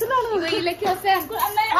వస్తున్నాను వీళ్ళకి వస్తాయి అనుకో అన్నయ్య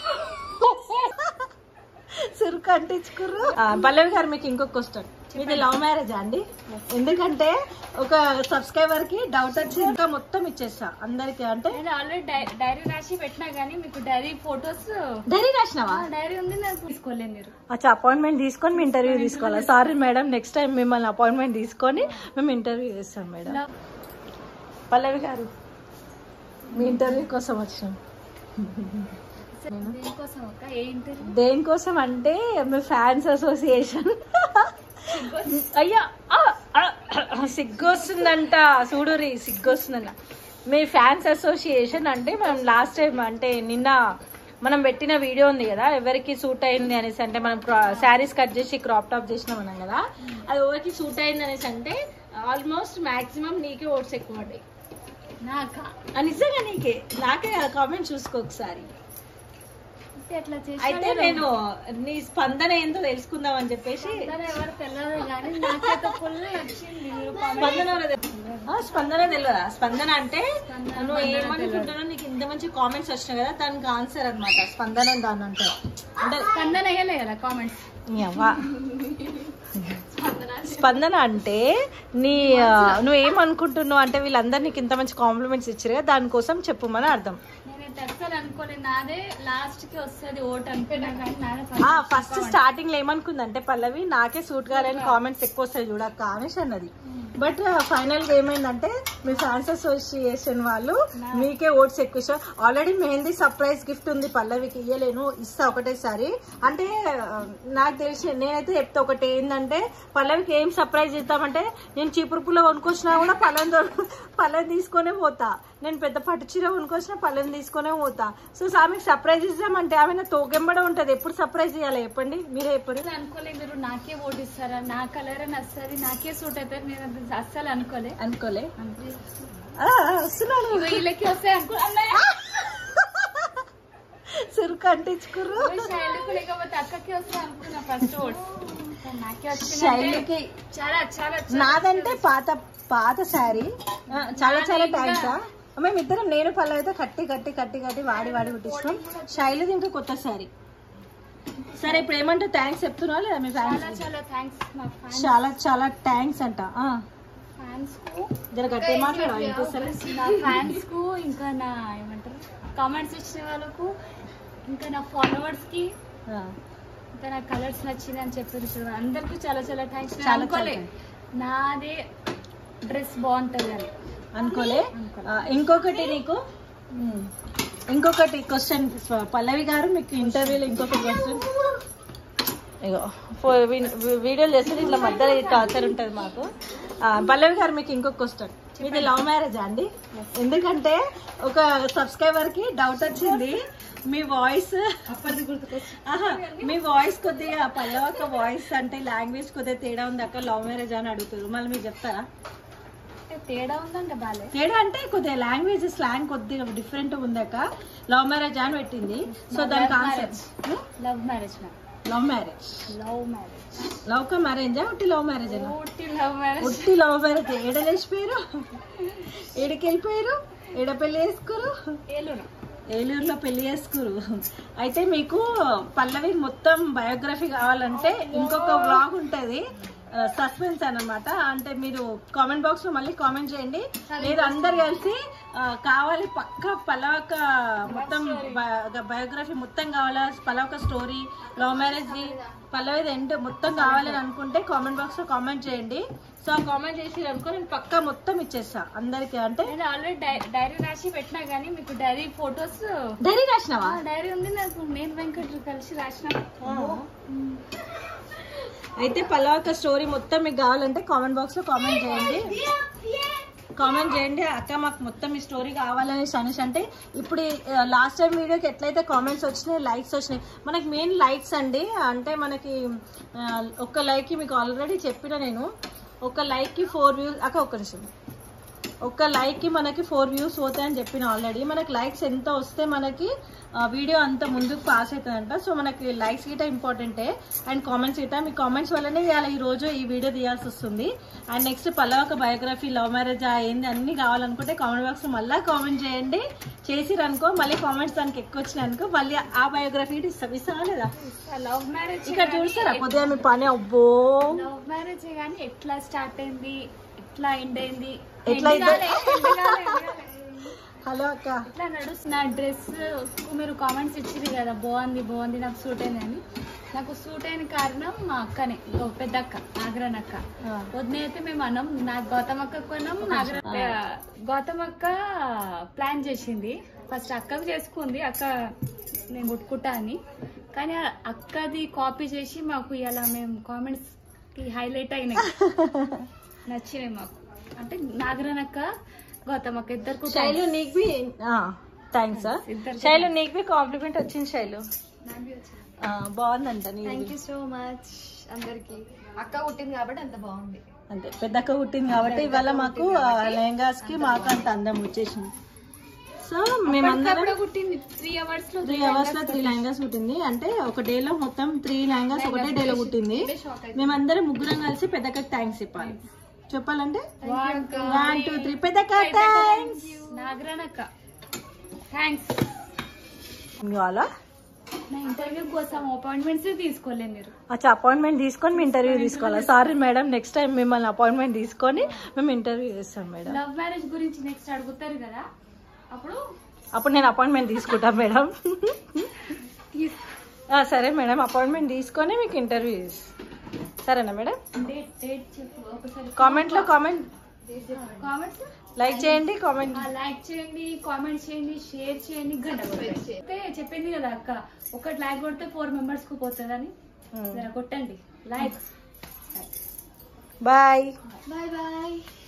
సురుకు అంటించుకుర్రు పల్లవి గారు మీకు ఇంకొక క్వశ్చన్ ఇది లవ్ మ్యారేజా అండి ఎందుకంటే ఒక సబ్స్క్రైబర్ కి డౌట్ వచ్చి ఇంకా మొత్తం ఇచ్చేస్తా అందరికి అంటే నేను ఆల్రెడీ డైరీ రాసి పెట్టినా గానీ మీకు డైరీ ఫొటోస్ డైరీ రాసినావా డైరీ ఉంది నాకు తీసుకోలేదు మీరు అచ్చా అపాయింట్మెంట్ తీసుకొని మీ ఇంటర్వ్యూ తీసుకోవాలా సారీ మేడం నెక్స్ట్ టైం మిమ్మల్ని అపాయింట్మెంట్ తీసుకొని మేము ఇంటర్వ్యూ చేస్తాం మేడం పల్లవి గారు మీ ఇంటర్వ్యూ కోసం వచ్చినాం దీనికోసం ఒక ఏ ఇంటర్వ్యూ దేనికోసం అంటే మీ ఫ్యాన్స్ అసోసియేషన్ అయ్యా ఆ, ఆ, సిగ్గొస్తుందంట చూడురి సిగ్గొస్తుందంట మీ ఫ్యాన్స్ అసోసియేషన్ అంటే మనం లాస్ట్ టైం అంటే నిన్న మనం పెట్టిన వీడియో ఉంది కదా ఎవరికి సూట్ అయింది అనేసి అంటే మనం శారీస్ కట్ చేసి క్రాప్ టాప్ చేసినాం అన్నాం కదా అది ఎవరికి సూట్ అయింది అనేసి అంటే ఆల్మోస్ట్ మాక్సిమం నీకే ఓట్స్ ఎక్కువ పడ్డాయి నాకా ఆ, నిజంగా నీకే నాకే కామెంట్ చూసుకో ఒకసారి అంటే అట్లా చేసి అయితే నేను నీ స్పందన ఏందో తెలుసుకుందాం అని చెప్పేసి ఎవరు తెలియదు కానీ నాకైతే ఫుల్ నచ్చింది మీరు స్పందన ఎవరో తెలు- ఆ, స్పందన తెలియదా స్పందన అంటే నువ్వు ఏమనుకుంటున్నావు నీకు ఇంత మంచి కామెంట్స్ వచ్చినాయి కదా దానికి ఆన్సర్ అన్నమాట స్పందన దాని అంటే అంటే స్పందన అయ్యలే కదా కామెంట్స్ నీ అవ్వ. స్పందన అంటే నీ ఆ, నువ్వు ఏమనుకుంటున్నావు అంటే వీళ్ళందరూ నీకు ఇంత మంచి కాంప్లిమెంట్స్ ఇచ్చారు కదా దానికోసం చెప్పుమని అర్థం నేనైతే అస్సలు అనుకోలేదు నాదే లాస్ట్ కి వస్తుంది ఓట్ అనుకున్నా కానీ నాదే ఆ ఫస్ట్ స్టార్టింగ్ లో ఏమనుకుందంటే పల్లవి నాకే సూట్ కాలని కామెంట్స్ ఎక్కువ వస్తాయి చూడక్క అనేసి అన్నది బట్ ఫైనల్ గా ఏమైందంటే మీ ఫ్యాన్స్ అసోసియేషన్ వాళ్ళు మీకే ఓట్స్ ఎక్కువ ఇష్టం ఆల్రెడీ మెహందీ సర్ప్రైజ్ గిఫ్ట్ ఉంది పల్లవికి ఇయ్యలేను ఇస్తా ఒకటేసారి అంటే ఆ, నాకు తెలిసి నేనైతే చెప్తా ఒకటి ఏంటంటే పల్లవికి ఏం సర్ప్రైజ్ ఇద్దామంటే నేను చీపురు పుల్ల కొనుక్కొచ్చినా కూడా పల్లెని దొర- పల్లెని తీసుకొనే పోతా నేను పెద్ద పట్టు చీర కొనుక్కొచ్చినా పల్లెని తీసుకొనే పోతా సో ఆమెకి సర్ప్రైజ్ ఇద్దామంటే ఆమె నా తోకెంబడే ఉంటది ఎప్పుడు సర్ప్రైజ్ ఇవ్వాలి చెప్పండి మీరే ఎప్పుడు అసలు అనుకోలేదు మీరు నాకే ఓట్ ఇస్తారా నా కలర్ నచ్చది నాకే సూట్ అవుతుంది నేను అది అస్సలు అనుకోలే అనుకోలే అంతే. ఆ, వస్తున్నాను ఇగో వీళ్ళకి వస్తాయి అనుకో అన్నయ్య సురుకు అంటించుకుర్రు శైలికి లేకపోతే అక్కకి వస్తాయి అనుకున్నా ఫస్ట్ ఓట్స్ నాకే వచ్చింది శైలికి చాలా చాలా నాదంటే పాత పాత శారీ చాలా చాలా థ్యాంక్స్ మేము ఇద్దరం నేను పల్లవి అయితే కట్టి కట్టి కట్టి కట్టి వాడి వాడి కుట్టిస్తాం శైలిది ఇంకా కొత్త శారీ సరే ఇప్పుడు ఏమంటే థ్యాంక్స్ చెప్తున్నావా లేదా మీ చాలా ఫ్యాన్స్ చాలా థ్యాంక్స్ మా ఫ్యాన్స్ చాలా చాలా థ్యాంక్స్ అంట ఆ, ఫ్యాన్స్ కు జర గట్టి మాట్లాడవా వినిపిస్తలే నా ఫ్యాన్స్ కు ఇంకా నా ఏమంటారు కామెంట్స్ ఇచ్చిన వాళ్ళకు ఇంకా నా ఫాలోవర్స్ కి ఆ, ఇంకా నా కలర్స్ నచ్చింది అని చెప్పారు చూడు అందరికి చాలా చాలా థ్యాంక్స్ చాలా అనుకోలే చాలా నాదే డ్రెస్ బాగుంటది అని అనుకోలే ఆ, ఇంకొకటి నీకు ఉమ్, ఇంకొకటి క్వశ్చన్ పల్లవి గారు మీకు ఇంటర్వ్యూలో ఇంకొక క్వశ్చన్ ఇగో ఫో- వీ- వీ- వీడియోలు చేస్తే ఇట్లా మధ్యలో టార్చర్ ఉంటుంది మాకు ఆ, పల్లవి గారు మీకు ఇంకొక క్వశ్చన్ ఇది లవ్ మ్యారేజా అండి ఎందుకంటే ఒక సబ్స్క్రైబర్ కి డౌట్ వచ్చింది మీ వాయిస్ ఆహా, మీ వాయిస్ కొద్దిగా పల్లవి ఒక వాయిస్ అంటే లాంగ్వేజ్ కొద్దిగా తేడా ఉంది అక్క లవ్ మ్యారేజ్ అని అడుగుతారు మళ్ళీ మీరు చెప్తారా అంటే తేడా ఉందంటే బాలే తేడా అంటే కొద్దిగా లాంగ్వేజ్ స్లాంగ్ కొద్దిగా డిఫరెంట్ ఉందాక లవ్ మ్యారేజ్ అని పెట్టింది సో దానికి ఆన్సర్ లవ్ మ్యారేజ్ నా love marriage love marriage love కా మ్యారేజ్ ఉట్టి లవ్ మ్యారేజ్ పూర్తి లవ్ మ్యారేజ్ ఉట్టి లవ్ మ్యారేజ్ ఏడ లేచిపోయారు ఏడకి వెళ్ళిపోయారు ఏడ పెళ్లి చేసుకురు ఏలును ఏలూరులో పెళ్లి చేసుకురు అయితే మీకు పల్లవి మొత్తం బయోగ్రఫీ కావాలంటే ఇంకొక బ్లాగ్ ఉంటది సస్పెన్స్ అన్నమాట అంటే మీరు కామెంట్ బాక్స్ లో మళ్ళీ కామెంట్ చేయండి లేదు అందరు కలిసి ఆ, కావాలి పక్క పలవక మొత్తం బయోగ్రఫీ మొత్తం కావాలా పలవక స్టోరీ లవ్ మ్యారేజ్ ది పల్లవిది ఎండ్ మొత్తం కావాలని అనుకుంటే కామెంట్ బాక్స్ లో కామెంట్ చేయండి సో ఆ కామెంట్ చేసి అనుకో నేను పక్క మొత్తం ఇచ్చేస్తా అందరికి అంటే నేను ఆల్రెడీ డైరీ రాసి పెట్టినా గానీ మీకు డైరీ ఫొటోస్ డైరీ రాసినావా డైరీ ఉంది నాకు నేను వెంకట్ కలిసి రాసిన అయితే పలాక స్టోరీ మొత్తం మీకు కావాలంటే కామెంట్ బాక్స్ లో కామెంట్ చేయండి కామెంట్ చేయండి అక్క మాకు మొత్తం ఈ స్టోరీ కావాలని అనేసి అంటే ఇప్పుడు లాస్ట్ టైం వీడియోకి ఎట్లయితే కామెంట్స్ వచ్చినాయి లైక్స్ వచ్చినాయి మనకి మెయిన్ లైక్స్ అండి అంటే మనకి ఆ, ఒక్క లైక్ కి మీకు ఆల్రెడీ చెప్పిన నేను ఒక లైక్ కి ఫోర్ వ్యూస్ అక్క ఒక్క నిమిషం ఒక్క లైక్ కి మనకి ఫోర్ వ్యూస్ పోతాయని చెప్పిన ఆల్రెడీ మనకి లైక్స్ ఎంత వస్తే మనకి వీడియో అంత ముందుకు పాస్ అవుతుందంట సో మనకి లైక్స్ గిట ఇంపార్టెంటే అండ్ కామెంట్స్ గిట మీ కామెంట్స్ వల్లనే ఇవాళ ఈ రోజు ఈ వీడియో తీయాల్సి వస్తుంది అండ్ నెక్స్ట్ పల్లవక బయోగ్రఫీ లవ్ మ్యారేజ్ ఏంది అన్ని కావాలనుకుంటే కామెంట్ బాక్స్ మళ్ళీ కామెంట్ చేయండి చేసిరనుకో మళ్ళీ కామెంట్స్ దానికి ఎక్కువ వచ్చినాయి అనుకో మళ్ళీ ఆ బయోగ్రఫీ ఇస్తాం ఇస్తావా లేదా లవ్ మ్యారేజ్ ఇక్కడ చూస్తారా కొద్దిగా మీ పని అబ్బో లవ్ మ్యారేజ్ కానీ ఎట్లా స్టార్ట్ అయింది ఎట్లా ఎండ్ అయింది ఎట్లా End కాలే, end కాలే, end కాలే. హలో అక్క ఇట్లా నడుస్తున్న డ్రెస్ మీరు కామెంట్స్ ఇచ్చింది కదా బాగుంది బాగుంది నాకు సూట్ అయింది అని నాకు సూట్ అయిన కారణం మా అక్కనే ఓ పెద్ద అక్క నాగరన్ అక్క ఆ. వదిన అయితే మేము అన్నాం నా గౌతమ్ అక్క కొన్నాం నాగర గౌతమ్ అక్క ప్లాన్ చేసింది ఫస్ట్ అక్కకు చేసుకుంది అక్క నేను కుట్టుకుంటా అని కానీ ఆ అక్కది కాపీ చేసి మాకు ఇలా మేము కామెంట్స్ కి హైలైట్ అయినాయి నచ్చినాయి మాకు అంటే నాగరన్ అక్క గౌతమ్ అక్క ఇద్దరు శైలు నీకు బి థ్యాంక్స్ ఇద్దరికి శైలు నీకు బి కాంప్లిమెంట్ వచ్చింది శైలు ఆ, బాగుందంట థ్యాంక్ నీది యూ సో మచ్ అందరికి అక్క పుట్టింది కాబట్టి అంత బాగుంది అంతే పెద్దక్క పుట్టింది కాబట్టి ఇవాళ మాకు లెహంగాస్ కి మాకు అంత అందం వచ్చేసింది సో మేమందరం పుట్టింది త్రీ అవర్స్ లో త్రీ అవర్స్ లో త్రీ లెహంగాస్ పుట్టింది అంటే ఒక డే లో మొత్తం త్రీ లెహంగాస్ ఒకటే డే లో పుట్టింది మేమందరం ముగ్గురం కలిసి పెద్దక్క థ్యాంక్స్ చెప్పాలి చెప్పాలంటే వన్ టూ త్రీ పెద్దక్క థ్యాంక్స్ నాగరానక్క థ్యాంక్స్ ఇవాళ నా ఇంటర్వ్యూ కోసం అపాయింట్మెంట్స్ తీసుకోలే మీరు అచ్చా అపాయింట్మెంట్ తీసుకొని మీ ఇంటర్వ్యూ తీసుకోవాలి సారీ మేడం నెక్స్ట్ టైం మిమ్మల్ని అపాయింట్మెంట్ తీసుకొని మేము ఇంటర్వ్యూ చేస్తాం మేడం లవ్ మ్యారేజ్ గురించి నెక్స్ట్ అడుగుతారు కదా అప్పుడు అప్పుడు నేను అపాయింట్మెంట్ తీసుకుంటా మేడం తీస్- ఆ, సరే మేడం అపాయింట్మెంట్ తీసుకొని మీకు ఇంటర్వ్యూ సరేనా మేడం డేట్ డేట్ చెప్పు ఒకసారి కామెంట్లో కామెంట్ కామెంట్స్ లైక్ చేయండి కామెంట్ లైక్ చేయండి కామెంట్ చేయండి షేర్ చేయండి గంట కొట్టండి. అయితే చెప్పింది కదా అక్క ఒకటి లైక్ కొడితే ఫోర్ మెంబర్స్ కు పోతుందని జర కొట్టండి లైక్ బాయ్ బాయ్ బాయ్